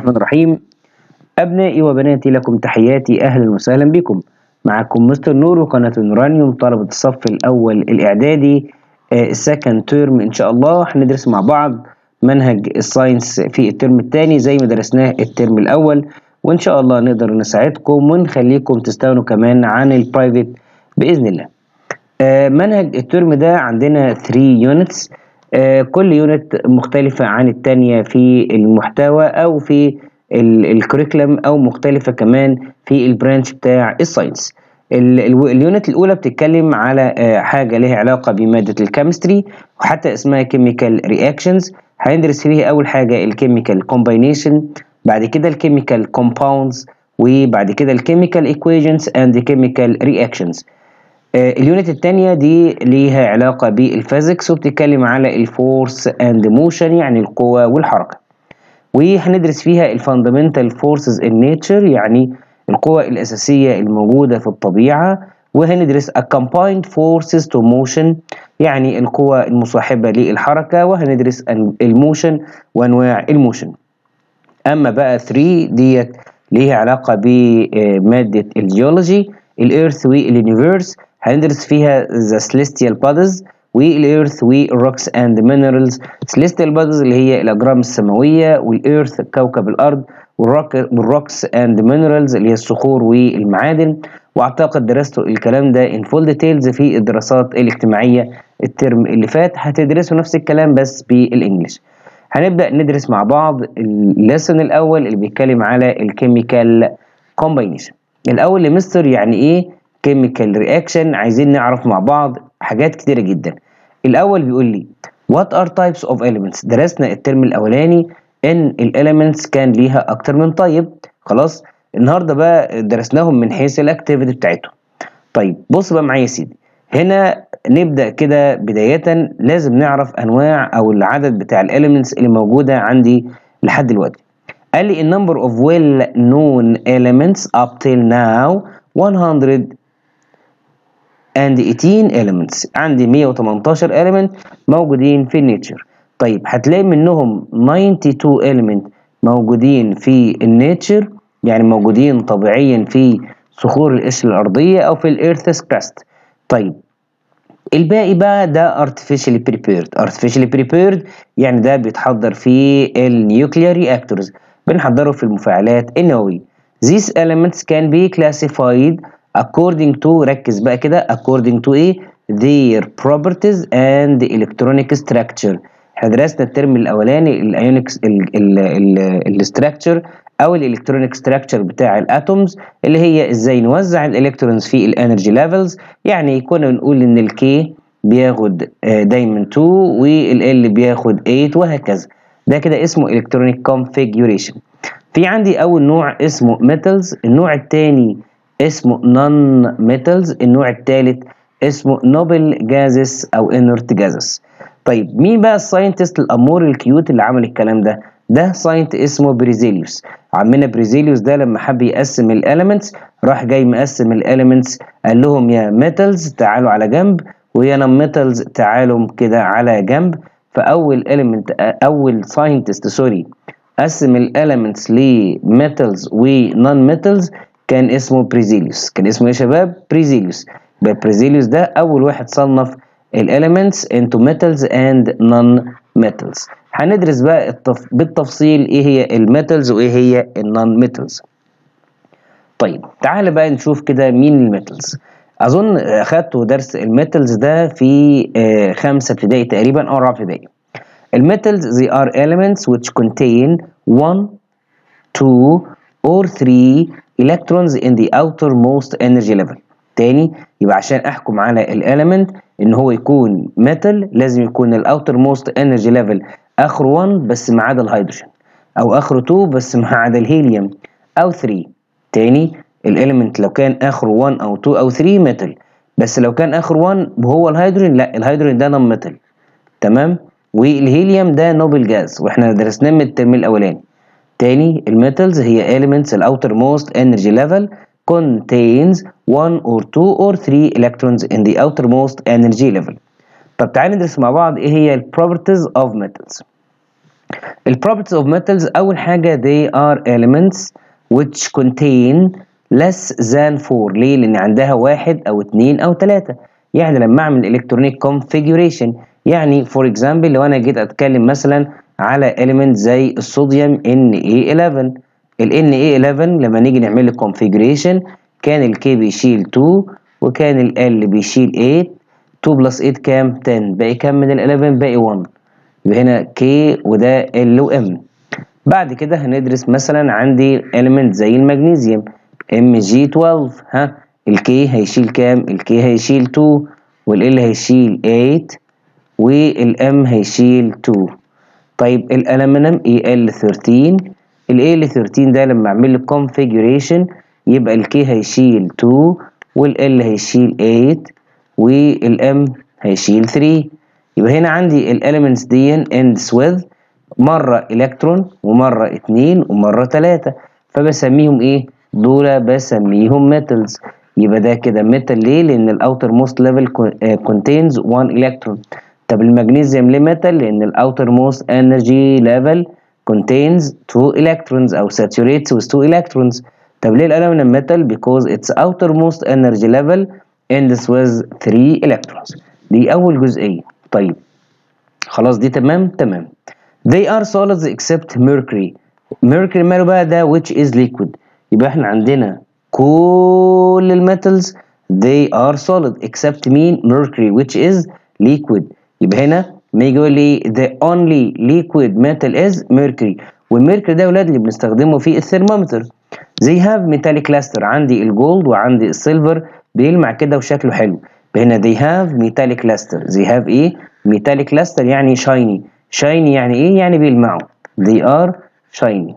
الرحمن الرحيم أبنائي وبناتي لكم تحياتي أهلا وسهلا بكم معكم مستر نور وقناة نورانيوم طلبة الصف الأول الإعدادي السكند تيرم إن شاء الله هندرس مع بعض منهج الساينس في الترم الثاني زي ما درسناه الترم الأول وإن شاء الله نقدر نساعدكم ونخليكم تستغنوا كمان عن البرايفت بإذن الله آه، منهج الترم ده عندنا 3 يونتس كل يونت مختلفة عن التانية في المحتوى أو في الكوريكولم أو مختلفة كمان في البرانش بتاع الساينس اليونت الأولى بتتكلم على آه، حاجة لها علاقة بمادة الكيمستري وحتى اسمها كيميكال رياكشنز هندرس فيها أول حاجة الكيميكال كومباينيشن بعد كده الكيميكال كومباوندز وبعد كده الكيميكال ايكويشنز اند كيميكال رياكشنز اليونت الثانية دي ليها علاقة بالفيزيكس وبتتكلم على الفورس اند موشن يعني القوة والحركة وهندرس فيها الفاندامنتال فورسز ان نيتشر يعني القوى الأساسية الموجودة في الطبيعة وهندرس accompanied forces to motion يعني القوى المصاحبة للحركة وهندرس الموشن وأنواع الموشن أما بقى 3 ديت ليها علاقة بمادة الجيولوجي الإيرث واليونيفيرس هندرس فيها the celestial bodies والإيرث والروكس أند مينرالز celestial bodies اللي هي الأجرام السماوية والإيرث كوكب الأرض والروكس أند مينرالز اللي هي الصخور والمعادن وأعتقد درستوا الكلام ده in full details في الدراسات الاجتماعية الترم اللي فات هتدرسوا نفس الكلام بس بالإنجلش هنبدأ ندرس مع بعض الليسن الأول اللي بيتكلم على الكيميكال كومباينيشن الأول لمستر يعني إيه كيميكال رياكشن عايزين نعرف مع بعض حاجات كتيرة جدا الأول بيقول لي what are types of elements درسنا الترم الأولاني إن الاليمنتس كان ليها أكتر من طيب خلاص النهارده بقى درسناهم من حيث الاكتيفيتي بتاعتهم طيب بص بقى معايا يا سيدي هنا نبدأ كده بداية لازم نعرف أنواع أو العدد بتاع الاليمنتس اللي موجودة عندي لحد دلوقتي قال لي النمبر of well known elements up till now 100 and 18 elements عندي 118 element موجودين في النيتشر طيب هتلاقي منهم 92 element موجودين في النيتشر يعني موجودين طبيعيا في صخور القشرة الأرضية أو في الإيرث كراست طيب الباقي بقى ده artificially prepared artificially prepared يعني ده بيتحضر في النيوكليار reactors بنحضره في المفاعلات النووية these elements can be classified according to ركز بقى كده according to ايه their properties and electronic structure احنا درسنا الترم الاولاني الايونكس الاستراكشر او الالكترونيك ستراكشر بتاع الاتومز اللي هي ازاي نوزع الالكترونز في الانرجي ليفلز يعني كنا بنقول ان الكي بياخد دايما 2 والال بياخد 8 وهكذا ده كده اسمه الكترونيك كونفيجوريشن في عندي اول نوع اسمه ميتالز النوع الثاني اسمه نون ميتالز النوع الثالث اسمه نوبل جازس او انرت جازس طيب مين بقى الساينتست الامور الكيوت اللي عمل الكلام ده ده ساينت اسمه بريزيليوس عمنا بريزيليوس ده لما حب يقسم الاليمنتس راح جاي مقسم الاليمنتس قال لهم يا ميتالز تعالوا على جنب ويا نون ميتالز تعالوا كده على جنب فاول اليمنت اول ساينتست سوري قسم الاليمنتس لميتالز ونون ميتالز كان اسمه بريزيليوس كان اسمه ايه يا شباب بريزيليوس يبقى بريزيليوس ده اول واحد صنف الاليمنتس into metals and non-metals هندرس بقى التف... بالتفصيل ايه هي الميتالز وايه هي النون ميتالز طيب تعال بقى نشوف كده مين الميتالز اظن اخدتوا درس الميتالز ده في آه خمسة ابتدائي تقريبا او رابعة ابتدائي الميتالز they are elements which contain one two or three electrons in the outermost energy level تاني يبقى عشان احكم على الاليمنت ان هو يكون ميتال لازم يكون الاوتر موست انرجي ليفل اخره 1 بس ما عدا الهيدروجين او اخره 2 بس ما عدا الهيليوم او 3 تاني الاليمنت لو كان اخره 1 او 2 او 3 ميتال بس لو كان اخره 1 وهو الهيدروجين لا الهيدروجين ده نون ميتال تمام والهيليوم ده نوبل جاز واحنا درسناه من الترم الاولاني تاني الميتالز هي elements الاوتر موست انرجي ليفل contains one or two or three electrons in the outermost energy level طب تعالى ندرس مع بعض ايه هي ال properties of metals ال properties of metals أول حاجة they are elements which contain less than 4 ليه؟ لأن عندها واحد أو اتنين أو تلاتة يعني لما أعمل electronic configuration يعني for example لو أنا جيت أتكلم مثلا على element زي الصوديوم Na11 ال Na11 لما نيجي نعمل له configuration كان ال K بيشيل 2 وكان ال L بيشيل 8 2 بلس 8 كام 10 باقي كام من ال 11 باقي 1 يبقى هنا K وده L و M بعد كده هندرس مثلا عندي element زي المغنيسيوم Mg12 ها ال K هيشيل كام ال K هيشيل 2 وال L هيشيل 8 وال M هيشيل 2 طيب الالومنيوم EL13 ال EL13 ده لما اعمل له configuration يبقى ال K هيشيل 2 وال L هيشيل 8 والام هيشيل 3 يبقى هنا عندي الاليمنتس دي ends with مرة الكترون ومرة اتنين ومرة تلاتة فبسميهم ايه دول بسميهم metals يبقى ده كده metal ليه لان الاوتر موست ليفل contains 1 electron طب المغنيسيوم ليه metal لان الاوتر موست energy level contains 2 electrons او saturates with 2 electrons طب ليه الالومنيوم metal because its outermost energy level ends with 3 electrons دي اول جزئيه طيب خلاص دي تمام تمام they are solids except mercury mercury ماله بقى ده which is liquid يبقى احنا عندنا كل الميتالز they are solid except مين mercury which is liquid يبقى هنا ما يجي يقول لي the only liquid metal is mercury والميركوري ده يا ولاد اللي بنستخدمه في الثرمومتر they have metallic luster عندي الجولد وعندي السيلفر بيلمع كده وشكله حلو هنا they have metallic luster they have ايه metallic luster يعني shiny shiny يعني ايه يعني بيلمعوا they are shiny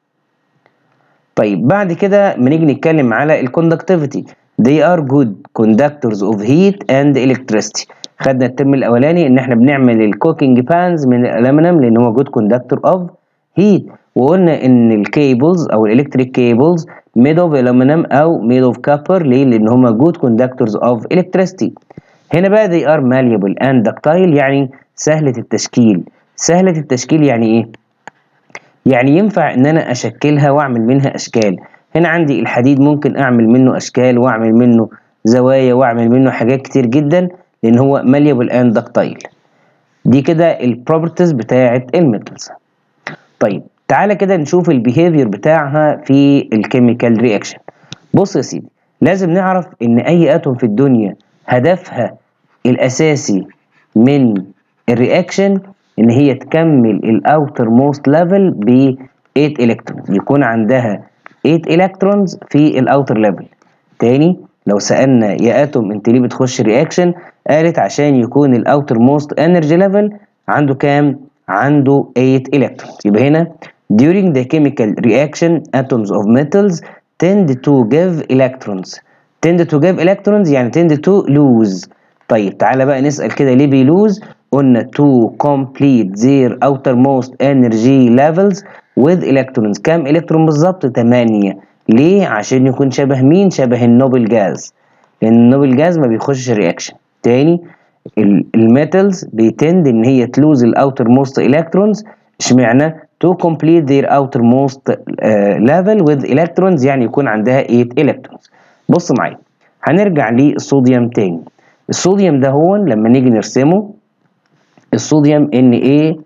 طيب بعد كده بنيجي نتكلم على الكوندكتيفيتي they are good conductors of heat and electricity خدنا الترم الاولاني ان احنا بنعمل الكوكينج بانز من الالومنيوم لان هو good conductor of heat وقلنا ان الكيبلز او الالكتريك كيبلز made of aluminum او made of copper ليه لان هما good conductors of electricity هنا بقى they are malleable and ductile يعني سهلة التشكيل سهلة التشكيل يعني ايه يعني ينفع ان انا اشكلها واعمل منها اشكال هنا عندي الحديد ممكن اعمل منه اشكال واعمل منه زوايا واعمل منه حاجات كتير جدا لان هو malleable and ductile دي كده البروبرتيز بتاعه الميتالز طيب تعالى كده نشوف البيهيفير بتاعها في الكيميكال رياكشن بص يا سيدي لازم نعرف ان اي اتوم في الدنيا هدفها الاساسي من الرياكشن ان هي تكمل الاوتر موست ليفل ب 8 الكترونز يكون عندها 8 الكترونز في الاوتر ليفل تاني لو سالنا يا اتوم انت ليه بتخش رياكشن قالت عشان يكون الاوتر موست انرجي ليفل عنده كام عنده 8 الكترونز يبقى هنا during the chemical reaction atoms of metals tend to give electrons tend to give electrons يعني tend to lose طيب تعالى بقى نسأل كده ليه بيلوز قلنا to complete their outermost energy levels with electrons كام الكترون بالظبط 8 ليه عشان يكون شبه مين شبه النوبل جاز لان النوبل جاز ما بيخشش رياكشن تاني الميتالز بيتند ان هي تلوز الاوتر موست الكترونز اشمعنى to complete their outermost uh, level with electrons يعني يكون عندها 8 electrons بص معايا هنرجع للصوديوم تاني الصوديوم ده هو لما نيجي نرسمه الصوديوم Na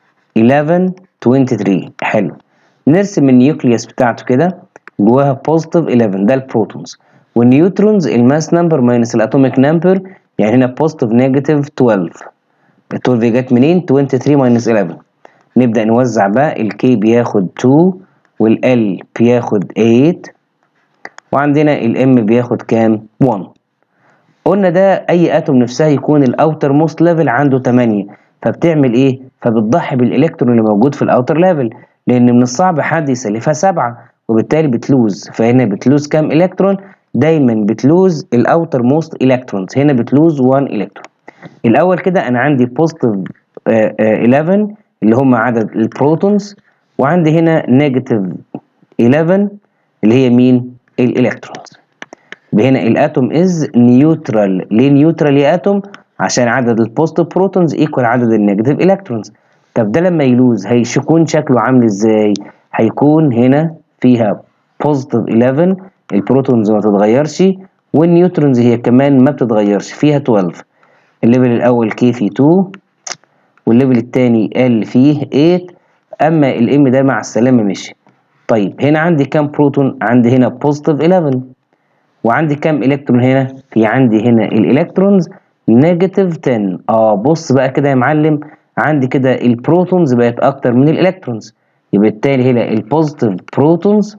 1123 حلو نرسم النيوكليوس بتاعته كده جواها بوزيتيف 11 ده البروتونز والنيوترونز الماس نمبر ماينس الاتوميك نمبر يعني هنا بوزيتيف نيجاتيف 12 ال 12 جت منين 23 ماينس 11 نبدأ نوزع بقى الكي بياخد 2 والال بياخد 8 وعندنا الام بياخد كام 1 قلنا ده اي اتوم نفسها يكون الاوتر موست ليفل عنده 8 فبتعمل ايه فبتضحي بالالكترون اللي موجود في الاوتر ليفل لان من الصعب حد يسلفها 7 وبالتالي بتلوز فهنا بتلوز كام الكترون دايما بتلوز الاوتر موست الكترونز هنا بتلوز 1 الكترون الاول كده انا عندي بوزيتيف 11 اللي هم عدد البروتونز وعندي هنا نيجاتيف 11 اللي هي مين الالكترونز هنا الاتوم از نيوترال ليه نيوترال يا اتوم عشان عدد البوزيتيف بروتونز ايكوال عدد النيجاتيف الكترونز طب ده لما يلوز هيكون شكله عامل ازاي هيكون هنا فيها بوزيتيف 11 البروتونز ما تتغيرش والنيوترونز هي كمان ما بتتغيرش فيها 12 الليفل الاول كي فيه 2 والليفل الثاني ال فيه 8 اما الام ده مع السلامه مشي طيب هنا عندي كام بروتون عندي هنا بوزيتيف 11 وعندي كام الكترون هنا في عندي هنا الالكترونز نيجاتيف 10 اه بص بقى كده يا معلم عندي كده البروتونز بقت اكتر من الالكترونز يبقى بالتالي هنا البوزيتيف بروتونز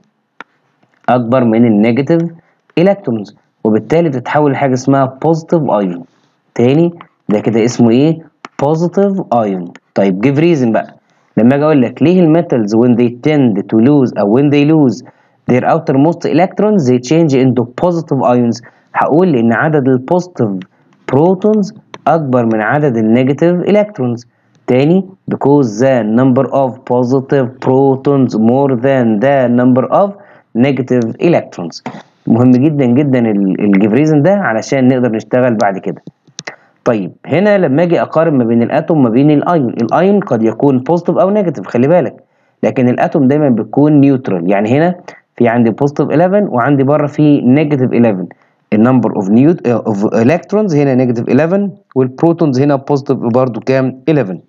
اكبر من النيجاتيف الكترونز وبالتالي بتتحول لحاجه اسمها بوزيتيف ايون تاني ده كده اسمه ايه بوزيتيف ايون طيب جيف ريزن بقى لما اجي اقول لك ليه الميتالز when they tend to lose او when they lose their outermost electrons they change into positive ions هقول ان عدد البوزيتيف بروتونز اكبر من عدد النيجاتيف الكترونز تاني because the number of positive protons more than the number of negative electrons مهم جدا جدا الجبريزن ده علشان نقدر نشتغل بعد كده طيب هنا لما اجي اقارن ما بين الاتوم ما بين الايون الايون قد يكون بوزيتيف او نيجاتيف خلي بالك لكن الاتوم دايما بتكون نيوترال يعني هنا في عندي بوزيتيف 11 وعندي بره في نيجاتيف 11 النمبر اوف نيوت اوف الكترونز هنا نيجاتيف 11 والبروتونز هنا بوزيتيف برضه كام 11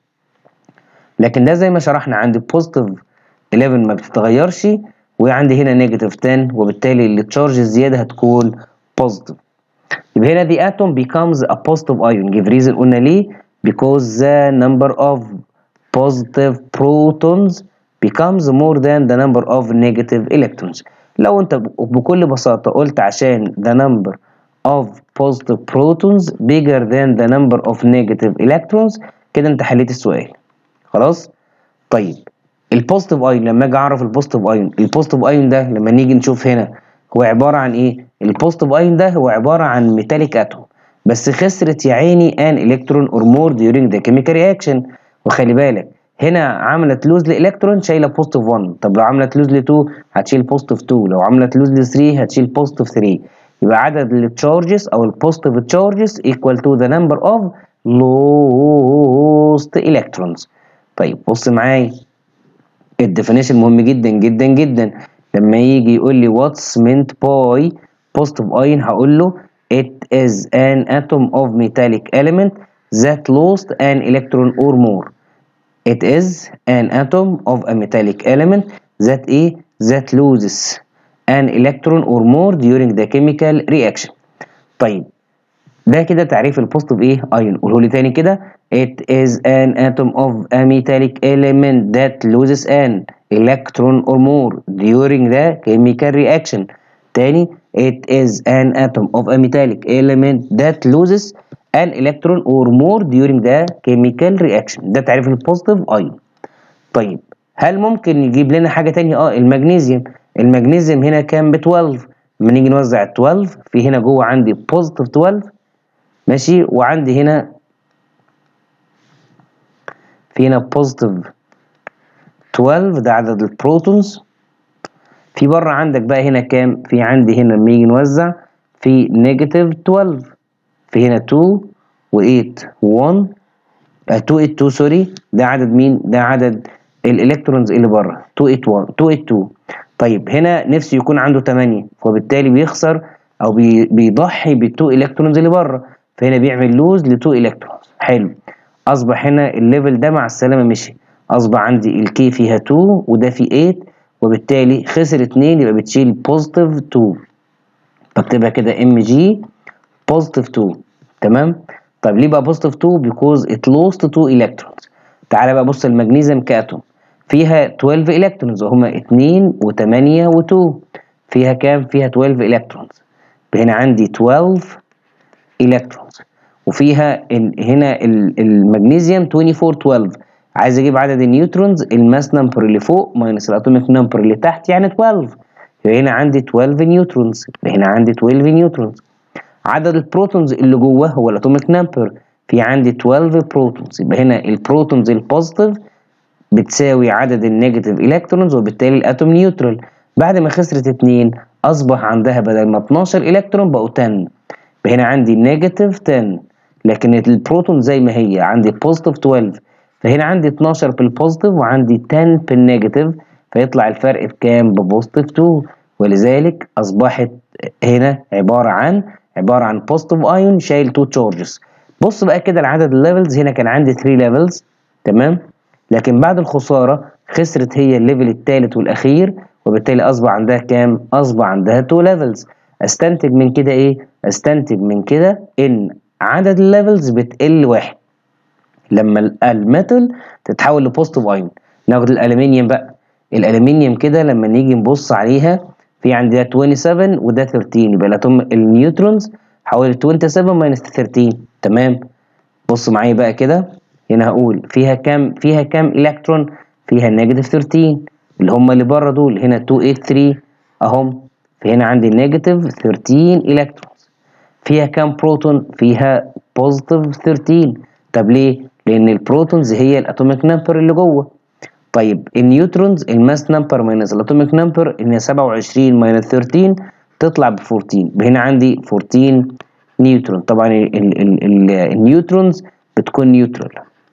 لكن ده زي ما شرحنا عندي بوزيتيف 11 ما بتتغيرش وعندي هنا نيجاتيف 10 وبالتالي التشارج الزياده هتكون بوزيتيف يبقى هنا the atom becomes a positive ion give reason قلنا ليه because the number of positive protons becomes more than the number of negative electrons لو انت بكل بساطة قلت عشان the number of positive protons bigger than the number of negative electrons كده انت حليت السؤال خلاص طيب البوزيتيف ايون لما اجي اعرف البوزيتيف ايون البوزيتيف ايون ده لما نيجي نشوف هنا هو عباره عن ايه البوزيتيف ايون ده هو عباره عن ميتاليك اتوم بس خسرت يا عيني ان الكترون اور مور during the chemical reaction وخلي بالك هنا عملت لوز لالكترون شايله بوزيتيف 1 طب لو عملت لوز ل 2 هتشيل بوزيتيف 2 لو عملت لوز ل 3 هتشيل بوزيتيف 3 يبقى عدد التشارجز او البوزيتيف تشارجز equal to the number of lost electrons طيب بص معايا الديفينيشن مهم جدا جدا جدا لما يجي يقول لي what's meant by positive ion هقول له it is an atom of metallic element that lost an electron or more it is an atom of a metallic element that a that loses an electron or more during the chemical reaction طيب ده كده تعريف البوزيتيف ايه ايون قوله لي تاني كده it is an atom of a metallic element that loses an electron or more during the chemical reaction تاني it is an atom of a metallic element that loses an electron or more during the chemical reaction ده تعريف البوزيتيف ايون طيب هل ممكن يجيب لنا حاجه تانية اه المغنيسيوم المغنيسيوم هنا كام ب 12 لما نيجي نوزع ال 12 في هنا جوه عندي بوزيتيف 12 ماشي وعندي هنا في هنا بوزيتيف 12 ده عدد البروتونز في بره عندك بقى هنا كام في عندي هنا لما نيجي نوزع في نيجاتيف 12 في هنا 2 و8 1 2 2 سوري ده عدد مين ده عدد الالكترونز اللي بره 2 8 1 2 2 طيب هنا نفسه يكون عنده 8 وبالتالي بيخسر او بي بيضحي بال2 الكترونز اللي بره فهنا بيعمل لوز ل2 الكترونز حلو اصبح هنا الليفل ده مع السلامه مشي اصبح عندي الكي فيها 2 وده فيه 8 وبالتالي خسر 2 يبقى بتشيل بوزيتيف 2 بكتبها كده ام جي بوزيتيف 2 تمام طب ليه بقى بوزيتيف 2 بيكوز ات لوست 2 الكترونز تعالى بقى بص المغنيسيوم كاتوم فيها 12 الكترونز وهما 2 و8 و2 فيها كام فيها 12 الكترونز هنا عندي 12 الكترونز وفيها هنا المغنيسيوم 24 12 عايز اجيب عدد النيوترونز الماس نمبر اللي فوق ماينس الاتوميك نمبر اللي تحت يعني 12 يبقى هنا عندي 12 نيوترونز هنا عندي 12 نيوترونز عدد البروتونز اللي جوه هو الاتوميك نمبر في عندي 12 بروتونز يبقى هنا البروتونز البوزيتيف بتساوي عدد النيجاتيف الكترونز وبالتالي الاتوم نيوترال بعد ما خسرت 2 اصبح عندها بدل ما 12 الكترون بقوا 10 هنا عندي نيجاتيف 10 لكن البروتون زي ما هي عندي بوزيتيف 12 فهنا عندي 12 بالبوزيتيف وعندي 10 بالنيجاتيف فيطلع الفرق بكام ببوزيتيف 2 ولذلك اصبحت هنا عباره عن عباره عن بوزيتيف ايون شايل 2 تشارجز بص بقى كده لعدد الليفلز هنا كان عندي 3 ليفلز تمام لكن بعد الخساره خسرت هي الليفل الثالث والاخير وبالتالي اصبح عندها كام اصبح عندها 2 ليفلز استنتج من كده ايه استنتج من كده ان عدد الليفلز بتقل واحد لما الميتال تتحول لبوزيتيف ايون ناخد الالومنيوم بقى الالومنيوم كده لما نيجي نبص عليها في عندنا 27 وده 13 يبقى الاتوم النيوترونز حوالي 27 ماينس 13 تمام بص معايا بقى كده هنا هقول فيها كام فيها كام الكترون فيها نيجاتيف 13 اللي هم اللي بره دول هنا 283 اهم فهنا عندي نيجاتيف 13 الكترونز فيها كام بروتون فيها بوزيتيف 13 طب ليه لان البروتونز هي الاتوميك نمبر اللي جوه طيب النيوترونز الماس نمبر ماينس الاتوميك نمبر ان 27 ماينس 13 تطلع ب 14 هنا عندي 14 نيوترون طبعا ال ال ال النيوترونز بتكون نيوترال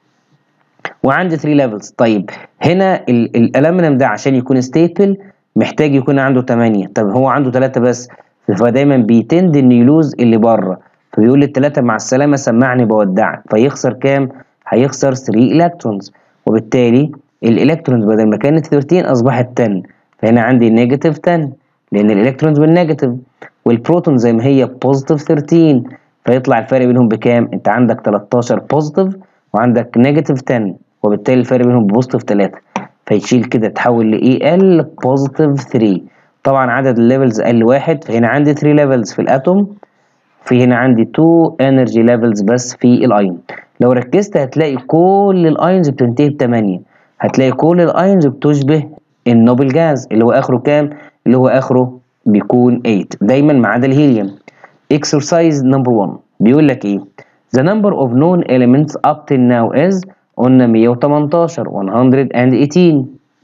وعندي 3 ليفلز طيب هنا الالومنيوم ده عشان يكون ستيبل محتاج يكون عنده 8 طب هو عنده 3 بس فدايما بيتند انه يلوز اللي بره فبيقول الثلاثه مع السلامه سمعني بودعك فيخسر كام هيخسر 3 الكترونز وبالتالي الالكترونز بدل ما كانت 13 اصبحت 10 فهنا عندي نيجاتيف 10 لان الالكترونز بالنيجاتيف والبروتون زي ما هي بوزيتيف 13 فيطلع الفرق بينهم بكام انت عندك 13 بوزيتيف وعندك نيجاتيف 10 وبالتالي الفرق بينهم بوزيتيف 3 فيشيل كده تحول لاي ال بوزيتيف 3 طبعا عدد الليفلز قل واحد فهنا عندي 3 ليفلز في الاتوم في هنا عندي 2 انرجي ليفلز بس في الايون لو ركزت هتلاقي كل الايونز بتنتهي ب 8 هتلاقي كل الايونز بتشبه النوبل جاز اللي هو اخره كام اللي هو اخره بيكون 8 دايما ما عدا الهيليوم exercise number 1 بيقول لك ايه the number of known elements up till now is قلنا 118 118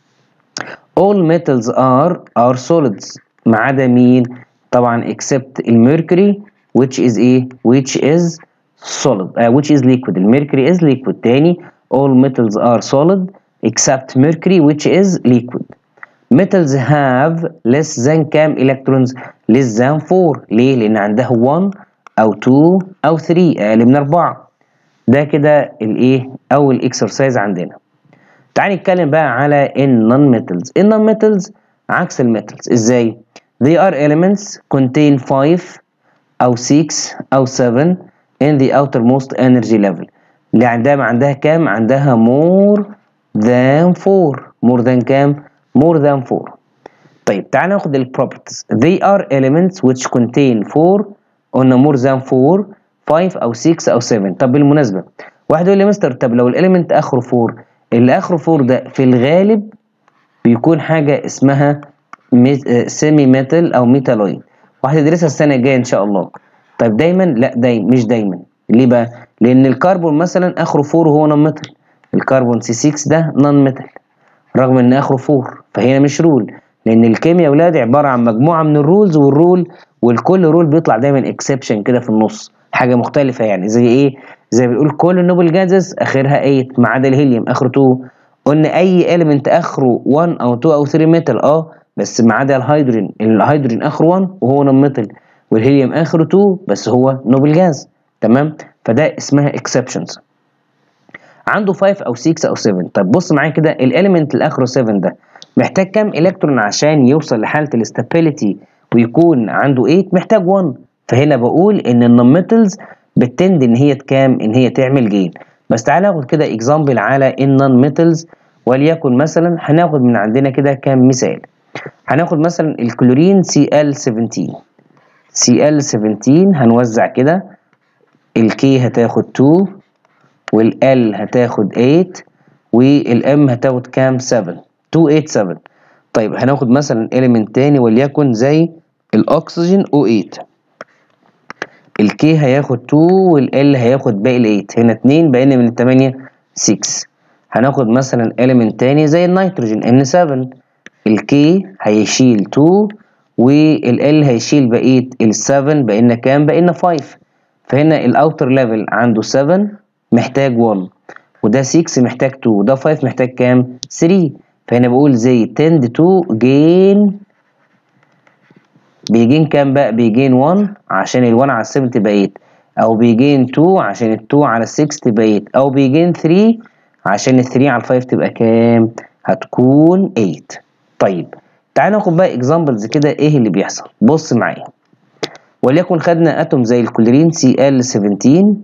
all metals are are solids ما عدا مين طبعا except الميركوري which is ايه which is solid uh, which is liquid الميركوري is liquid تاني all metals are solid except mercury which is liquid metals have less than كام electrons less than 4 ليه لان عندها 1 او 2 او 3 اقل من 4 ده كده الايه اول اكسرسايز عندنا تعال نتكلم بقى على النون ميتالز النون ميتالز عكس الميتالز ازاي they are elements contain 5 او 6 او 7 in the outermost energy level اللي عندها عندها كام عندها more than 4 more than كام more than 4 طيب تعال ناخد ال properties they are elements which contain 4 قلنا more than 4 5 او 6 او 7 طب بالمناسبه واحد يقول لي مستر طب لو الاليمنت اخره 4 اللي اخره 4 ده في الغالب بيكون حاجه اسمها سيمي ميتال او ميتالويد وهتدرسها السنه الجايه ان شاء الله طيب دايما لا دايما مش دايما ليه بقى لان الكربون مثلا اخره 4 وهو نون ميتال الكربون سي 6 ده نون ميتال رغم ان اخره 4 فهنا مش رول لان الكيمياء يا ولاد عباره عن مجموعه من الرولز والرول والكل رول بيطلع دايما اكسبشن كده في النص حاجه مختلفه يعني زي ايه زي بيقول كل النوبل جازز اخرها 8 ما عدا الهيليوم اخره 2 قلنا اي اليمنت اخره 1 او 2 او 3 ميتال اه بس ما عدا الهيدروجين الهيدروجين اخره 1 وهو نون ميتال والهيليوم اخره 2 بس هو نوبل جاز تمام فده اسمها اكسبشنز عنده 5 او 6 او 7 طب بص معايا كده الاليمنت اللي اخره 7 ده محتاج كام الكترون عشان يوصل لحاله الاستابيليتي ويكون عنده 8 محتاج 1 فهنا بقول ان النون ميتالز بتند ان هي تكام ان هي تعمل جين بس تعالى ناخد كده اكزامبل على النون ميتالز وليكن مثلا هناخد من عندنا كده كام مثال هناخد مثلا الكلورين Cl17 Cl17 هنوزع كده الكي هتاخد 2 والال هتاخد 8 والام هتاخد كام 7 287 طيب هناخد مثلا element تاني وليكن زي الاكسجين O8 الكي هياخد 2 والال هياخد باقي ال 8 هنا 2 بقينا من ال 8 6 هناخد مثلا element تاني زي النيتروجين N7 الكي هيشيل 2 والال هيشيل بقيه ال 7 بقينا كام بقينا 5 فهنا الاوتر ليفل عنده 7 محتاج 1 وده 6 محتاج 2 وده 5 محتاج كام 3 فهنا بقول زي tend to gain بيجين كام بقى بيجين 1 عشان ال 1 على 7 تبقى 8 او بيجين 2 عشان ال 2 على 6 تبقى 8 او بيجين 3 عشان ال 3 على 5 تبقى كام هتكون 8 طيب تعال ناخد بقى اكزامبلز كده ايه اللي بيحصل بص معايا وليكن خدنا اتوم زي الكوليرين سي ال 17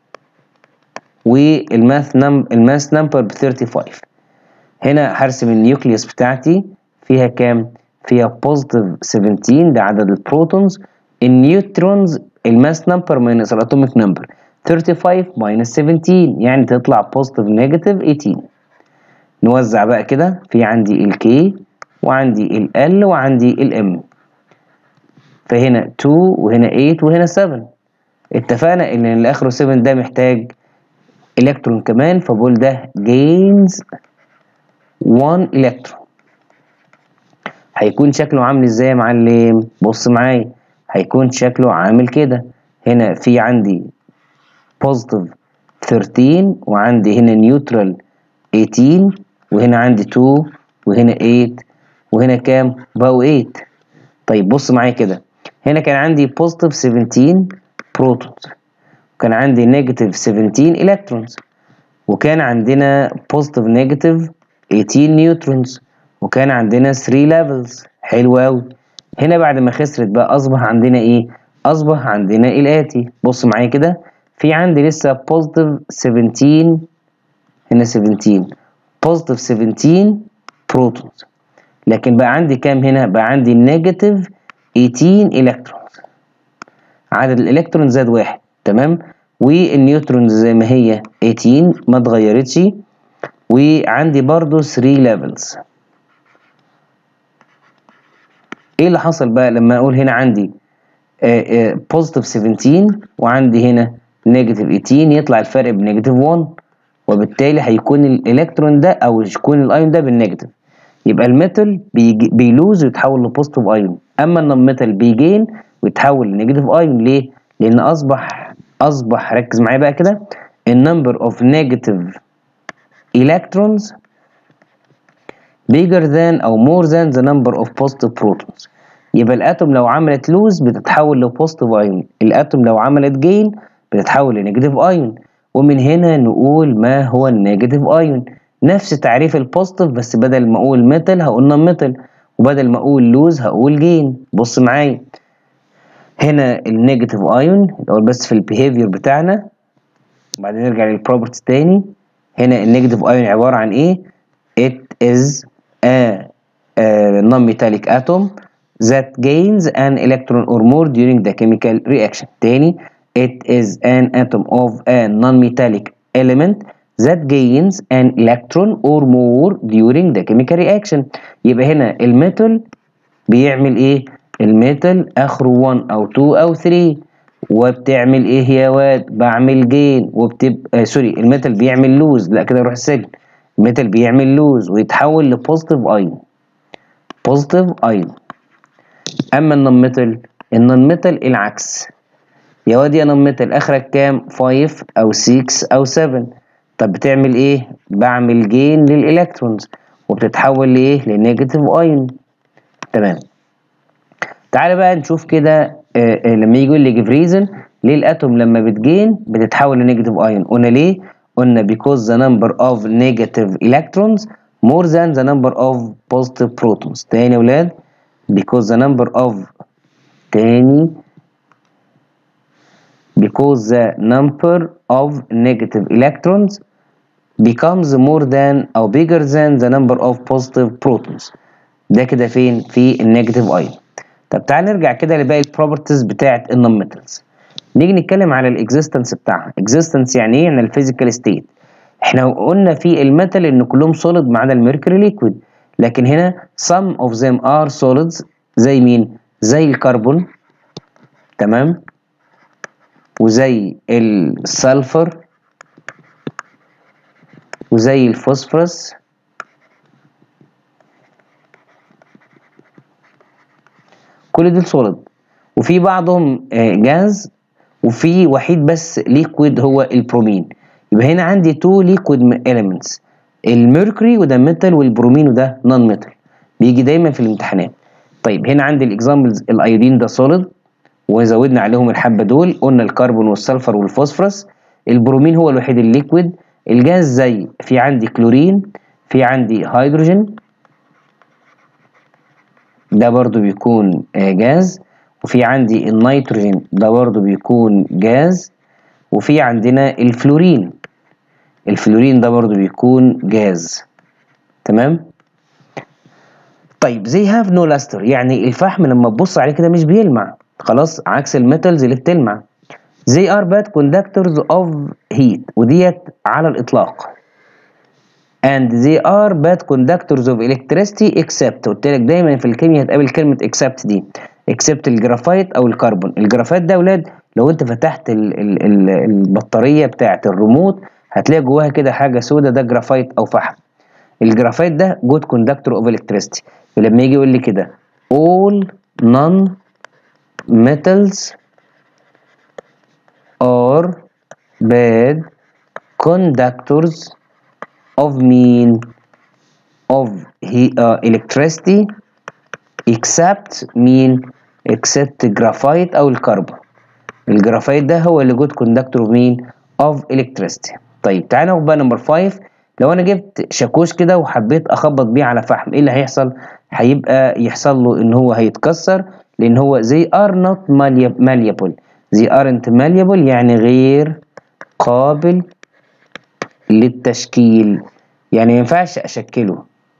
والماث نم الماس نمبر ب 35 هنا هرسم النيوكليوس بتاعتي فيها كام فيها بوزيتيف 17 ده عدد البروتونز النيوترونز الماس نمبر ماينس الاتوميك نمبر 35 ماينس 17 يعني تطلع بوزيتيف نيجاتيف 18 نوزع بقى كده في عندي الكي وعندي ال L وعندي ال M فهنا 2 وهنا 8 وهنا 7 اتفقنا ان اللي اخره 7 ده محتاج الكترون كمان فبقول ده gains 1 الكترون هيكون شكله عامل ازاي يا معلم بص معايا هيكون شكله عامل كده هنا في عندي positive 13 وعندي هنا نيوترال 18 وهنا عندي 2 وهنا 8 وهنا كام بقوا 8 طيب بص معايا كده هنا كان عندي positive 17 بروتونز وكان عندي نيجاتيف 17 الكترونز وكان عندنا positive نيجاتيف 18 نيوترونز وكان عندنا 3 ليفلز حلو قوي هنا بعد ما خسرت بقى اصبح عندنا ايه اصبح عندنا الاتي بص معايا كده في عندي لسه positive 17 هنا 17 positive 17 بروتونز لكن بقى عندي كام هنا بقى عندي نيجاتيف 18 الكترونز عدد الالكترون زاد واحد تمام والنيوترونز زي ما هي 18 ما اتغيرتش وعندي برضو 3 ليفلز ايه اللي حصل بقى لما اقول هنا عندي بوزيتيف 17 وعندي هنا نيجاتيف 18 يطلع الفرق بنيجاتيف 1 وبالتالي هيكون الالكترون ده او يكون الايون ده بالنيجاتيف يبقى الميتال بيلوز ويتحول لبوزيتيف ايون اما النون ميتال بيجين ويتحول لنيجاتيف ايون ليه لان اصبح اصبح ركز معايا بقى كده النمبر اوف نيجاتيف electrons bigger than او more than the number of positive protons يبقى الاتوم لو عملت لوز بتتحول لبوزيتيف ايون الاتوم لو عملت جين بتتحول لنيجاتيف ايون ومن هنا نقول ما هو النيجاتيف ايون نفس تعريف البوزيتيف بس بدل ما اقول ميتال هقول نون ميتال وبدل ما اقول لوز هقول جين بص معايا هنا النيجاتيف ايون الاول بس في البيهيفير بتاعنا وبعدين نرجع للبروبرتيز تاني هنا النيجاتيف ايون عباره عن ايه it is a, a non-metallic atom that gains an electron or more during the chemical reaction تاني it is an atom of a non-metallic element that gains an electron or more during the chemical reaction يبقى هنا الميتال بيعمل ايه الميتال اخره 1 او 2 او 3 وبتعمل ايه يا واد بعمل جين وبتبقى آه سوري الميتال بيعمل لوز لا كده اروح السجن الميتال بيعمل لوز ويتحول لبوزيتيف ايون بوزيتيف ايون اما النون ميتال النون ميتال العكس يا واد يا نون ميتال اخرك كام 5 او 6 او 7 طب بتعمل ايه بعمل جين للالكترونز وبتتحول لايه لنيجاتيف ايون تمام تعالى بقى نشوف كده لما يجي يقول لي جيف ريزن ليه الاتوم لما بتجين بتتحول لنيجاتيف ايون قلنا ليه قلنا because the number of negative electrons more than the number of positive protons تاني يا ولاد because the number of تاني because the number of negative electrons becomes more than أو bigger than the number of positive protons ده كده فين في النيجاتيف ايون طب تعال نرجع كده لباقي البروبرتيز بتاعه النون ميتالز نيجي نتكلم على الاكزيستنس بتاعها اكزيستنس يعني ايه يعني الفيزيكال ستيت احنا قلنا في الميتال ان كلهم سوليد ما عدا الميركوري ليكويد لكن هنا some of them are solids زي مين زي الكربون تمام وزي السلفر وزي الفوسفورس كل دول سوليد وفي بعضهم جاز وفي وحيد بس ليكويد هو البرومين يبقى هنا عندي تو ليكويد elements الميركوري وده ميتال والبرومين وده نون ميتال بيجي دايما في الامتحانات طيب هنا عندي الاكزامبلز الايودين ده سوليد وزودنا عليهم الحبه دول قلنا الكربون والسلفر والفوسفورس البرومين هو الوحيد الليكويد الجاز زي في عندي كلورين في عندي هيدروجين ده برضو بيكون جاز وفي عندي النيتروجين ده برضو بيكون جاز وفي عندنا الفلورين الفلورين ده برضو بيكون جاز تمام طيب زي هاف نو لاستر يعني الفحم لما تبص عليه كده مش بيلمع خلاص عكس الميتالز اللي بتلمع they are bad conductors of heat وديت على الإطلاق and they are bad conductors of electricity except قلت لك دايما في الكيمياء هتقابل كلمة except دي except الجرافايت أو الكربون الجرافايت ده أولاد لو أنت فتحت ال ال ال البطارية بتاعة الريموت هتلاقي جواها كده حاجة سودة ده جرافايت أو فحم الجرافايت ده good conductor of electricity ولما يجي يقول لي كده all non metals are bad conductors of mean of he, uh, electricity except mean except graphite او الكربون الجرافايت ده هو اللي جود كوندكتور اوف مين of electricity طيب تعالى ناخد بقى نمبر 5 لو انا جبت شاكوش كده وحبيت اخبط بيه على فحم ايه اللي هيحصل هيبقى يحصل له ان هو هيتكسر لان هو they are not malleable they aren't malleable يعني غير قابل للتشكيل يعني ما ينفعش اشكله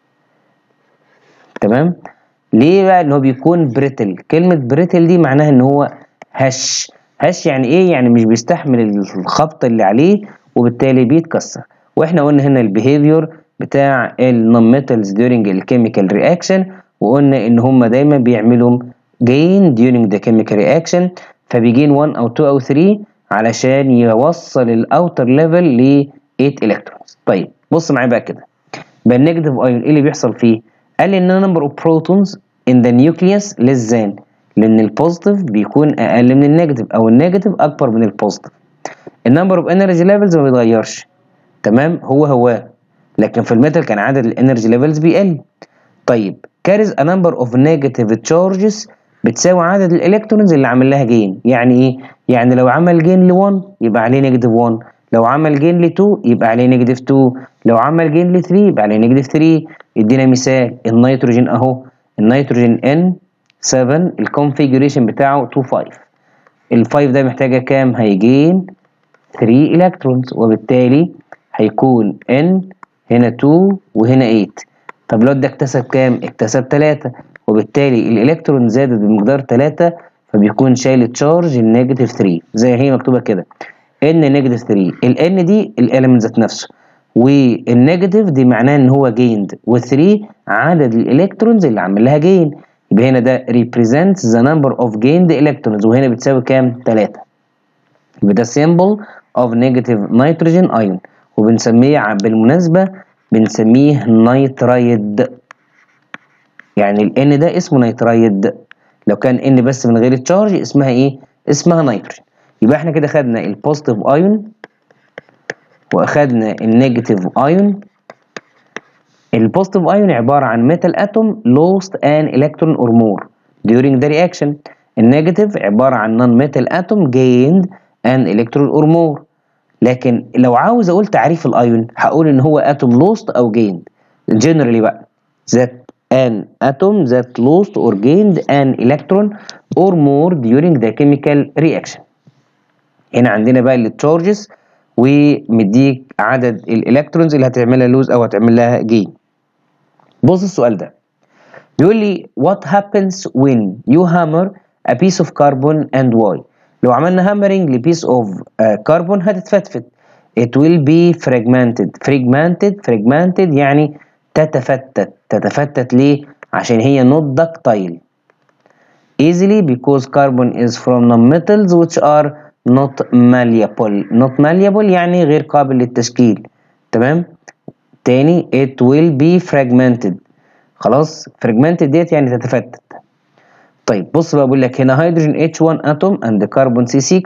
تمام ليه بقى ان هو بيكون بريتل كلمه بريتل دي معناها ان هو هش هش يعني ايه يعني مش بيستحمل الخبط اللي عليه وبالتالي بيتكسر واحنا قلنا هنا البيهيفير بتاع النون ميتالز during الكيميكال رياكشن وقلنا ان هم دايما بيعملوا gain during the chemical reaction فبيجين 1 او 2 او 3 علشان يوصل الاوتر ليفل ل 8 الكترونز طيب بص معايا بقى كده يبقى النيجاتيف ايون ايه اللي بيحصل فيه قال لي ان نمبر اوف بروتونز ان ذا نيوكليوس less than لان البوزيتيف بيكون اقل من النيجاتيف او النيجاتيف اكبر من البوزيتيف النمبر اوف انرجي ليفلز ما بيتغيرش تمام هو هو لكن في الميتال كان عدد الانرجي ليفلز بيقل طيب carries a number of negative charges بتساوي عدد الالكترونز اللي عامل لها جين يعني ايه يعني لو عمل جين ل 1 يبقى عليه نيجاتيف 1 لو عمل جين ل 2 يبقى عليه نيجاتيف 2 لو عمل جين ل 3 يبقى عليه نيجاتيف 3 يدينا مثال النيتروجين اهو النيتروجين ان 7 الكونفيجريشن بتاعه 2 5 ال 5 ده محتاجه كام هيجين 3 الكترونز وبالتالي هيكون ان هنا 2 وهنا 8 طب لو ده اكتسب كام اكتسب 3 وبالتالي الالكترون زادت بمقدار 3 فبيكون شايل تشارج النيجاتيف 3 زي هي مكتوبه كده ان نيجاتيف 3 الان دي الاليمنت ذات نفسه والنيجاتيف دي معناه ان هو جيند و3 عدد الالكترونز اللي عامل لها جين يبقى هنا ده represents the number of gained electrons وهنا بتساوي كام 3 يبقى ده symbol of negative nitrogen ion وبنسميه بالمناسبه بنسميه نيترايد يعني ال N ده اسمه نيترايد لو كان N بس من غير التشارج اسمها ايه اسمها نيتروجين يبقى احنا كده خدنا البوزيتيف ايون واخدنا النيجاتيف ايون البوزيتيف ايون عباره عن ميتال اتوم lost an electron or more during the reaction النيجاتيف عباره عن non metal atom gained an electron or more لكن لو عاوز اقول تعريف الايون هقول ان هو اتوم لوست او gained generally بقى that an atom that lost or gained an electron or more during the chemical reaction هنا عندنا بقى التشارجز ومديك عدد الالكترونز اللي هتعملها لوز او هتعمل لها جين بص السؤال ده بيقول لي what happens when you hammer a piece of carbon and why لو عملنا hammering لبيس of uh, carbon هتتفتفت it will be fragmented fragmented fragmented يعني تتفتت تتفتت ليه عشان هي not ductile easily because carbon is from non-metals which are not malleable not malleable يعني غير قابل للتشكيل تمام تاني it will be fragmented خلاص fragmented ديت يعني تتفتت طيب بص بقى بقول لك هنا هيدروجين H1 atom and carbon C6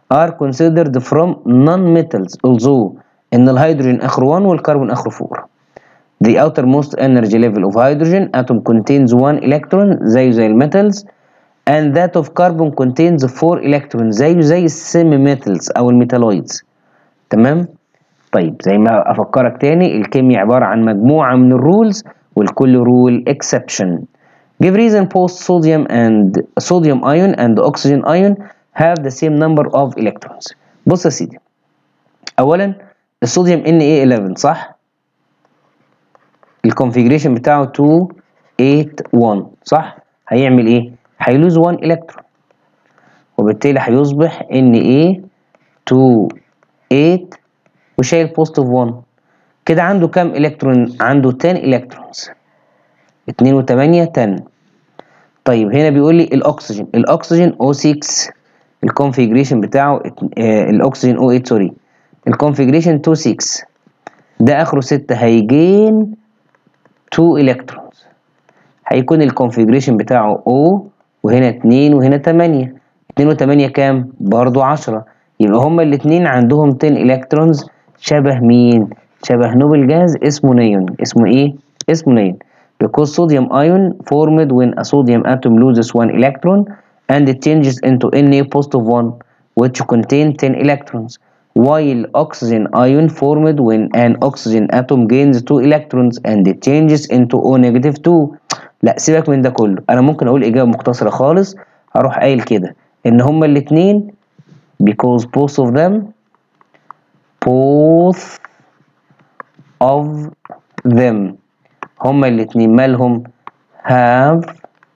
are considered from non-metals although ان الهيدروجين اخره 1 والكربون اخره 4 The outermost energy level of hydrogen atom contains one electron زيه زي الميتالز and that of carbon contains 4 electrons زيه زي السيمي ميتالز او الميتالويدز تمام طيب زي ما افكرك تاني الكيمياء عباره عن مجموعه من الرولز والكل رول exception give reason both sodium and sodium ion and oxygen ion have the same number of electrons بص يا سيدي اولا الصوديوم Na11 صح الكونفيجريشن بتاعه 2 8 1 صح هيعمل ايه هيلوز 1 الكترون وبالتالي هيصبح Na 2 8 وشايل بوزيتيف 1 كده عنده كام الكترون عنده 10 الكترونز 2 و8 10 طيب هنا بيقول لي الاكسجين الاكسجين O6 الكونفيجريشن بتاعه آه الاكسجين O8 سوري الكونفيجريشن 2 6 ده اخره 6 هيجين 2 الكترونز هيكون الكونفيجريشن بتاعه O وهنا 2 وهنا 8 2 و8 كام برضو 10 يبقى هما الاثنين عندهم 10 الكترونز شبه مين شبه نوبل جاز اسمه نيون اسمه ايه اسمه نيون because sodium ion formed when a sodium atom loses one electron and it changes into Na positive one which contain 10 electrons while oxygen ion formed when an oxygen atom gains 2 electrons and it changes into O negative 2 لا سيبك من ده كله انا ممكن اقول اجابه مختصره خالص هروح قايل كده ان هما الاثنين because both of them both of them هما الاثنين مالهم have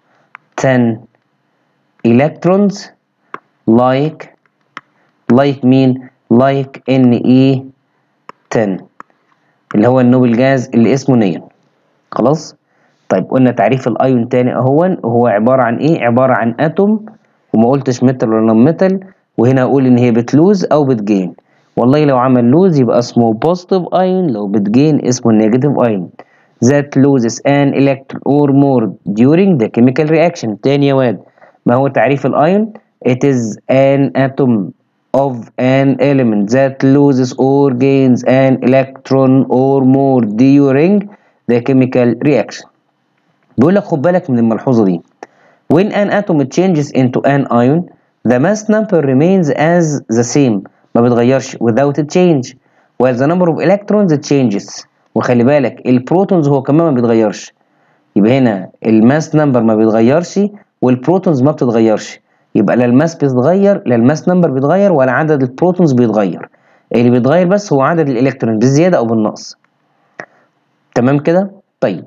10 electrons like like مين like Ne 10 اللي هو النوبل جاز اللي اسمه نيون خلاص طيب قلنا تعريف الايون تاني اهون هو عباره عن ايه عباره عن اتوم وما قلتش ميتال ولا نون ميتال وهنا اقول ان هي بتلوز او بتجين والله لو عمل لوز يبقى اسمه بوزيتيف ايون لو بتجين اسمه نيجاتيف ايون that loses an electron or more during the chemical reaction تاني يا واد ما هو تعريف الايون it is an atom of an element that loses or gains an electron or more during the chemical reaction بيقول لك خد بالك من الملحوظه دي when an atom changes into an ion the mass number remains as the same ما بيتغيرش without a change while the number of electrons changes وخلي بالك البروتونز هو كمان ما بيتغيرش يبقى هنا الماس نمبر ما بيتغيرش والبروتونز ما بتتغيرش يبقى لا الماس بيتغير لا الماس نمبر بيتغير ولا عدد البروتونز بيتغير اللي بيتغير بس هو عدد الالكترون بالزياده او بالنقص تمام كده طيب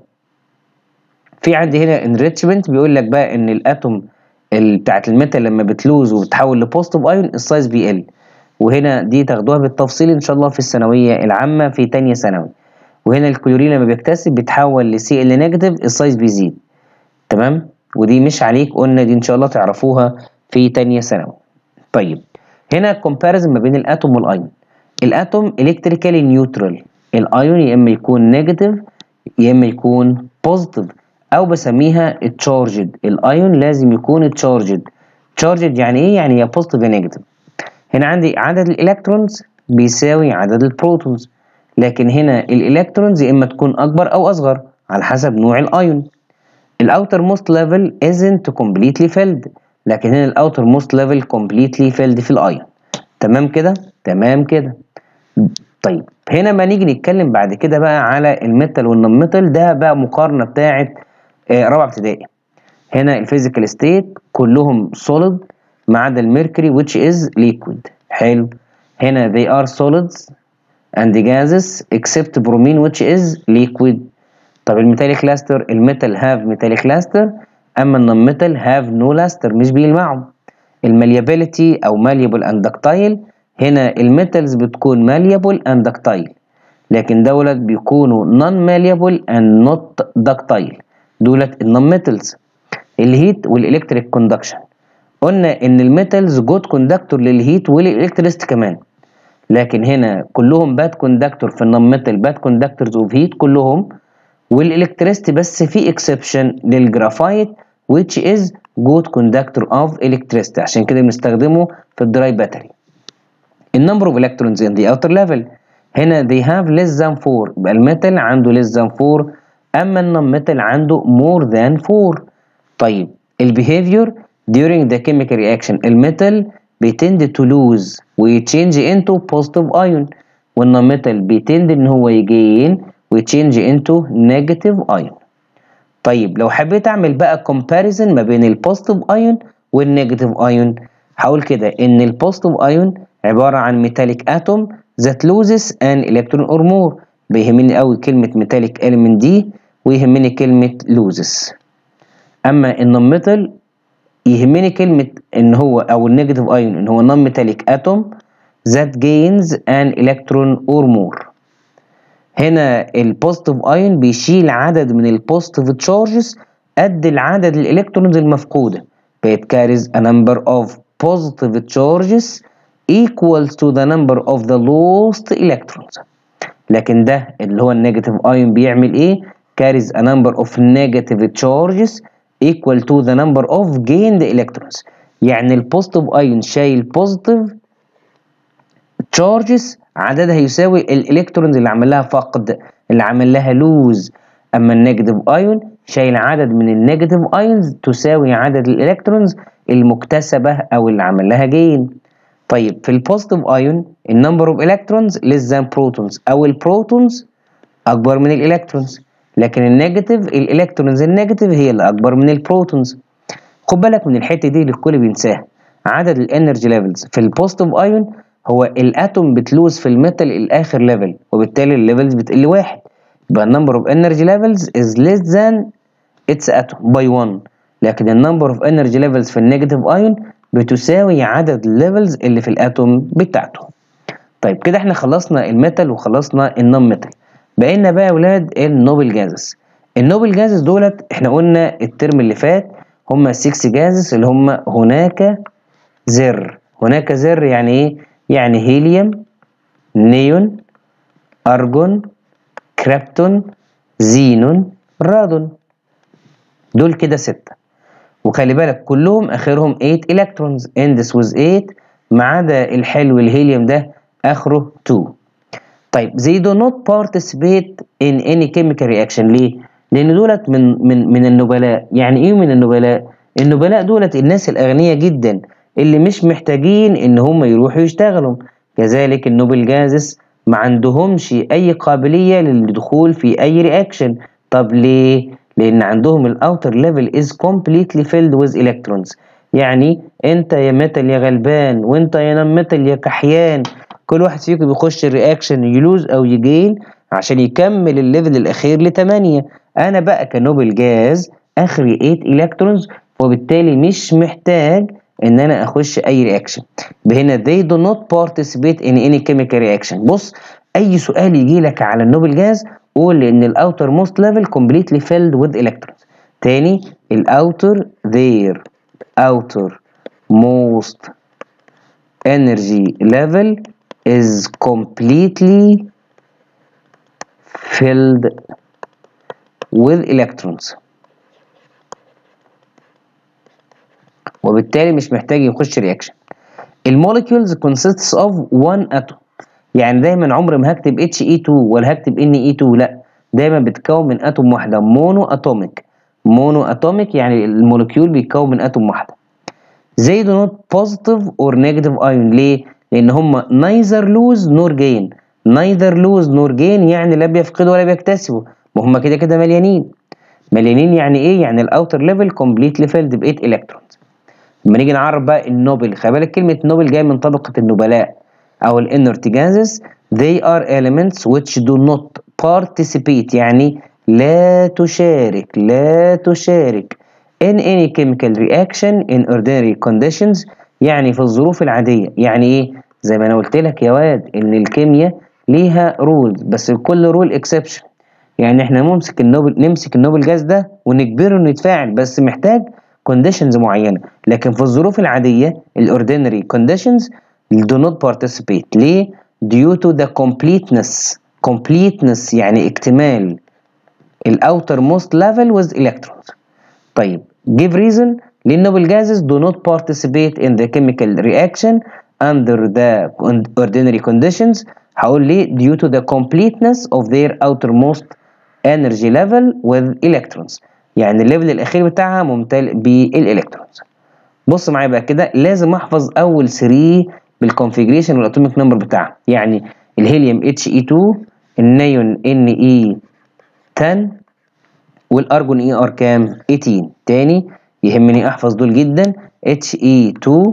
في عندي هنا انريتشمنت بيقول لك بقى ان الاتوم بتاعت الميتال لما بتلوز وبتحول لبوزيتيف ايون السايز بيقل وهنا دي تاخدوها بالتفصيل ان شاء الله في الثانويه العامه في تانية ثانوي وهنا الكلورين لما بيكتسب بيتحول لسي ال نيجاتيف السايز بيزيد تمام ودي مش عليك قلنا دي ان شاء الله تعرفوها في تانية ثانوي طيب هنا كومباريزن ما بين الاتوم والايون الاتوم الكتريكالي نيوترال الايون يا اما يكون نيجاتيف يا اما يكون بوزيتيف او بسميها تشارجد الايون لازم يكون تشارجد تشارجد يعني ايه يعني يا بوزيتيف يا نيجاتيف هنا عندي عدد الالكترونز بيساوي عدد البروتونز لكن هنا الالكترونز يا اما تكون اكبر او اصغر على حسب نوع الايون الاوتر موست ليفل isn't completely filled لكن هنا الاوتر موست ليفل completely filled في الايون تمام كده تمام كده طيب هنا ما نيجي نتكلم بعد كده بقى على الميتال والنون ميتال ده بقى مقارنه بتاعه آه رابعه ابتدائي هنا الفيزيكال ستيت كلهم solid ما عدا الميركوري which is liquid حلو هنا they are solids and gases except bromine which is liquid طب الميتاليك لاستر الميتال هاف ميتاليك لاستر اما النون ميتال هاف نو لاستر مش بيلمعوا الماليابيليتي او ماليبل اند دكتايل هنا الميتالز بتكون ماليبل اند دكتايل لكن دولت بيكونوا نون ماليبل اند نوت دكتايل دولت النون ميتالز الهيت والالكتريك كوندكشن قلنا ان الميتالز جود كوندكتور للهيت والالكتريست كمان لكن هنا كلهم باد كوندكتور في النون ميتال باد كوندكتورز اوف هيت كلهم والالكتريست بس في اكسبشن للجرافايت which is good conductor of electricity عشان كده بنستخدمه في الدراي باتري النمبر اوف electrons in the outer level هنا they have less than 4 يبقى الميتال عنده less than 4 اما النون ميتال عنده more than 4 طيب البيهيفير during the chemical reaction الميتال بيتند to lose ويتشينج into positive ion والنون ميتال بيتند ان هو يجين ويتشينج into negative ion طيب لو حبيت اعمل بقى comparison ما بين البوزيتيف ايون والنيجاتيف ايون هقول كده ان البوزيتيف ايون عباره عن ميتاليك اتوم that loses an electron or more بيهمني قوي كلمه ميتاليك element دي ويهمني كلمه loses اما النون ميتال يهمني كلمه ان هو او النيجاتيف ايون ان هو نون ميتاليك اتوم that gains an electron or more هنا البوزيتيف ايون بيشيل عدد من البوزيتيف تشارجز قد العدد الالكترونز المفقوده فيت carries a number of positive charges equals to the number of the lost electrons لكن ده اللي هو النيجاتيف ايون بيعمل ايه carries a number of negative charges equal to the number of gained electrons يعني البوزيتيف ايون شايل بوزيتيف تشارجز عددها يساوي الالكترونز اللي عمل لها فقد اللي عمل لها لوز اما النيجاتيف ايون شايل عدد من النيجاتيف ايونز تساوي عدد الالكترونز المكتسبه او اللي عمل لها جين طيب في البوزيتيف ايون النمبر اوف الكترونز less than بروتونز او البروتونز اكبر من الالكترونز لكن النيجاتيف الالكترونز النيجاتيف هي اللي اكبر من البروتونز خد بالك من الحته دي اللي الكل بينساها عدد الانرجي ليفلز في البوزيتيف ايون هو الاتوم بتلوز في الميتال الاخر ليفل وبالتالي الليفلز بتقل واحد يبقى النمبر اوف انرجي ليفلز از less than its atom by 1 لكن النمبر اوف انرجي ليفلز في النيجاتيف ايون بتساوي عدد الليفلز اللي في الاتوم بتاعته طيب كده احنا خلصنا الميتال وخلصنا النون ميتال بقينا بقى يا ولاد النوبل جازز النوبل جازز دولت احنا قلنا الترم اللي فات هم 6 جازز اللي هم هناك زر هناك زر يعني ايه يعني هيليوم نيون ارجون كريبتون زينون رادون دول كده ستة وخلي بالك كلهم اخرهم 8 الكترونز اندس ويز 8 ما عدا الحلو الهيليوم ده اخره 2 طيب they do not participate in any chemical reaction ليه؟ لان دولت من من من النبلاء يعني ايه من النبلاء؟ النبلاء دولت الناس الاغنياء جدا اللي مش محتاجين ان هم يروحوا يشتغلوا كذلك النوبل جازس ما عندهمش اي قابليه للدخول في اي رياكشن طب ليه لان عندهم الاوتر ليفل از completely filled with electrons يعني انت يا ميتال يا غلبان وانت يا نم ميتال يا كحيان كل واحد فيكم بيخش الرياكشن يلوز او يجين عشان يكمل الليفل الاخير ل 8 انا بقى كنوبل جاز اخري 8 الكترونز وبالتالي مش محتاج ان انا اخش اي رياكشن بهنا they do not participate in any chemical reaction بص اي سؤال يجي لك على النوبل جاز قول ان الاوتر موست ليفل completely filled with electrons تاني الاوتر their outer most energy level is completely filled with electrons وبالتالي مش محتاج يخش رياكشن الموليكيولز consists of one atom يعني دايما عمري ما هكتب HE2 ولا هكتب NE2 لا دايما بتتكون من اتوم واحده مونو اتوميك مونو اتوميك يعني الموليكيول بيتكون من اتوم واحده they do not positive or negative ion ليه لان هم neither lose nor gain neither lose nor gain يعني لا بيفقدوا ولا بيكتسبوا ما هم كده كده مليانين مليانين يعني ايه يعني الاوتر ليفل completely filled ب 8 الكترونز لما نيجي نعرف بقى النوبل خلي بالك كلمه نوبل جايه من طبقه النبلاء او الانرت gases they are elements which do not participate يعني لا تشارك لا تشارك in any chemical reaction in ordinary conditions يعني في الظروف العادية يعني ايه زي ما انا قلت لك يا واد ان الكيمياء ليها رولز بس لكل رول اكسبشن يعني احنا نمسك النوبل نمسك النوبل جاز ده ونجبره انه يتفاعل بس محتاج كونديشنز معينة لكن في الظروف العادية الاوردينري كونديشنز do not participate ليه due to the completeness completeness يعني اكتمال الاوتر موست ليفل with electrons طيب give reason للنوبل gases do not participate in the chemical reaction under the ordinary conditions هقول ليه due to the completeness of their outermost energy level with electrons يعني الليفل الاخير بتاعها ممتلئ بالالكترونز بص معايا بقى كده لازم احفظ اول 3 بالكونفيجريشن والاتوميك نمبر بتاعها يعني الهيليوم اتش اي 2 النيون ان اي 10 والارجون اي ار كام 18 تاني يهمني احفظ دول جدا اتش اي 2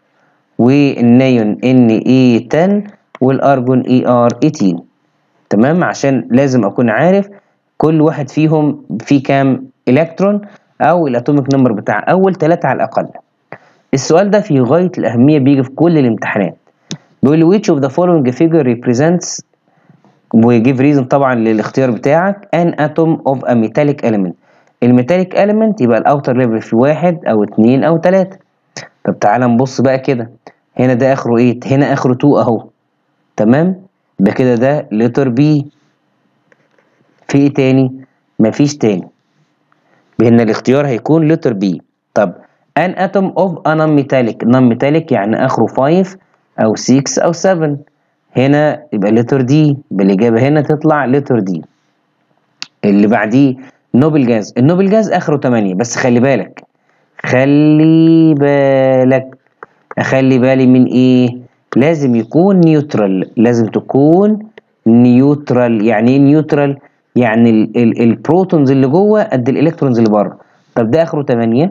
والنيون ان اي 10 والارجون اي ار 18 تمام عشان لازم اكون عارف كل واحد فيهم فيه كام الكترون او الاتوميك نمبر بتاع اول ثلاثة على الاقل السؤال ده في غاية الاهمية بيجي في كل الامتحانات بيقول لي which of the following figure represents ويجيب ريزن طبعا للاختيار بتاعك an atom of a metallic element الميتاليك element يبقى الاوتر ليفل في واحد او اتنين او تلاتة طب تعالى نبص بقى كده هنا ده اخره ايه هنا اخره 2 اهو تمام يبقى كده ده لتر بي في ايه تاني مفيش تاني بان الاختيار هيكون لتر بي طب an atom of a non-metallic non-metallic يعني اخره 5 او 6 او 7 هنا يبقى لتر دي بالاجابه هنا تطلع لتر دي اللي بعديه نوبل جاز النوبل جاز اخره 8 بس خلي بالك خلي بالك اخلي بالي من ايه لازم يكون نيوترال لازم تكون نيوترال يعني ايه نيوترال يعني ال ال البروتونز اللي جوه قد الالكترونز اللي بره طب ده اخره 8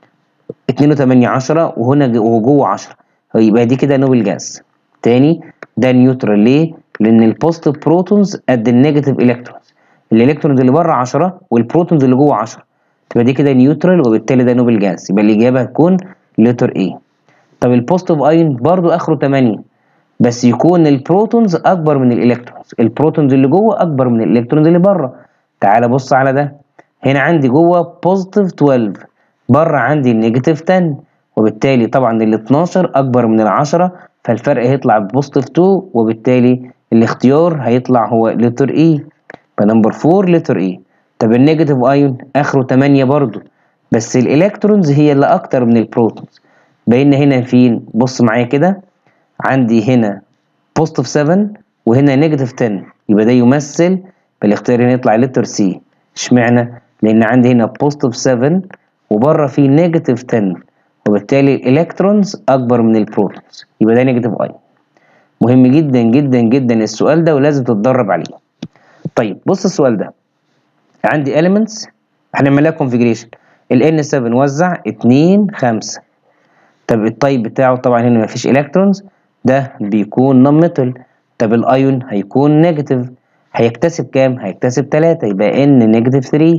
2 و8 10 وهنا وهو جوه 10 يبقى دي كده نوبل جاز تاني ده نيوترال ليه لان البوزيتيف بروتونز قد النيجاتيف الكترونز الالكترونز اللي بره 10 والبروتونز اللي جوه 10 تبقى دي كده نيوترال وبالتالي ده نوبل جاز يبقى الاجابه هتكون لتر ايه طب البوزيتيف ايون برضو اخره 8 بس يكون البروتونز اكبر من الالكترونز البروتونز اللي جوه اكبر من الالكترونز اللي بره تعال بص على ده هنا عندي جوه بوزيتيف 12 بره عندي النيجاتيف 10 وبالتالي طبعا ال 12 اكبر من ال 10 فالفرق هيطلع بوزيتيف 2 وبالتالي الاختيار هيطلع هو لتر اي فنمبر 4 لتر اي طب النيجاتيف ايون اخره 8 برضو بس الالكترونز هي اللي اكتر من البروتونز بين هنا فين بص معايا كده عندي هنا بوزيتيف 7 وهنا نيجاتيف 10 يبقى ده يمثل فالاختيار هنا يطلع لتر سي اشمعنى لان عندي هنا بوزيتيف 7 وبره فيه نيجاتيف 10 وبالتالي الالكترونز اكبر من البروتونز يبقى ده نيجاتيف اي مهم جدا جدا جدا السؤال ده ولازم تتدرب عليه طيب بص السؤال ده عندي elements هنعمل لها configuration ال N7 وزع 2 5 طب التايب بتاعه طبعا هنا مفيش الكترونز ده بيكون نون ميتال طب الايون هيكون نيجاتيف هيكتسب كام هيكتسب 3 يبقى ان نيجاتيف 3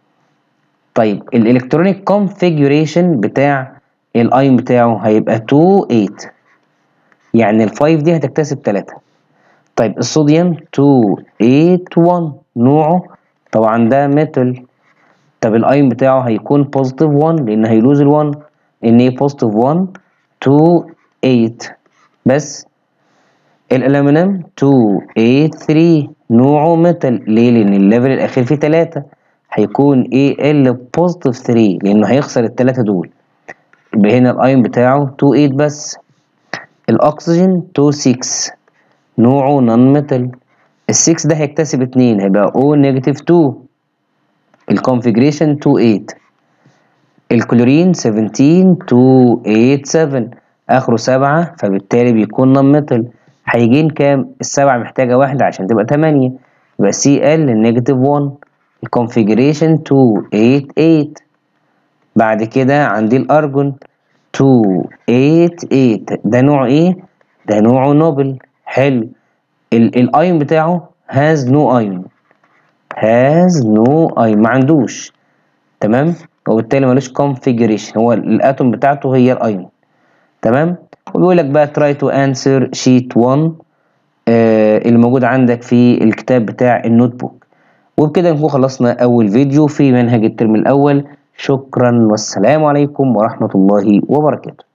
طيب الالكترونيك كونفيجريشن بتاع الايون بتاعه هيبقى 2 8 يعني ال 5 دي هتكتسب 3 طيب الصوديوم 2 8 1 نوعه طبعا ده ميتال طب الايون بتاعه هيكون بوزيتيف 1 لان هيلوز ال 1 ان ايه بوزيتيف 1 2 8 بس الالومنيوم 2 8 3 نوعه ميتال ليه لان الليفل الاخير فيه 3 هيكون ايه ال بوزيتيف 3 لانه هيخسر الثلاثه دول يبقى هنا الايون بتاعه 2 8 بس الاكسجين 2 6 نوعه نون ميتال ال 6 ده هيكتسب 2 هيبقى او نيجاتيف 2 الكونفيجريشن 2 8 الكلورين 17 2 8 7 اخره 7 فبالتالي بيكون نون ميتال هيجين كام السبعة محتاجة واحدة عشان تبقى 8 يبقى سي ال النيجاتيف 1 الكونفيجريشن 2 8 8 بعد كده عندي الارجون 2 8 8 ده نوعه ايه ده نوعه نوبل حلو الايون بتاعه هاز نو ايون هاز نو ايون ما عندوش تمام وبالتالي ملوش كونفيجريشن هو الاتوم بتاعته هي الايون تمام وبيقول لك بقى try to answer sheet 1 آه اللي موجود عندك في الكتاب بتاع النوت بوك وبكده نكون خلصنا اول فيديو في منهج الترم الاول شكرا والسلام عليكم ورحمة الله وبركاته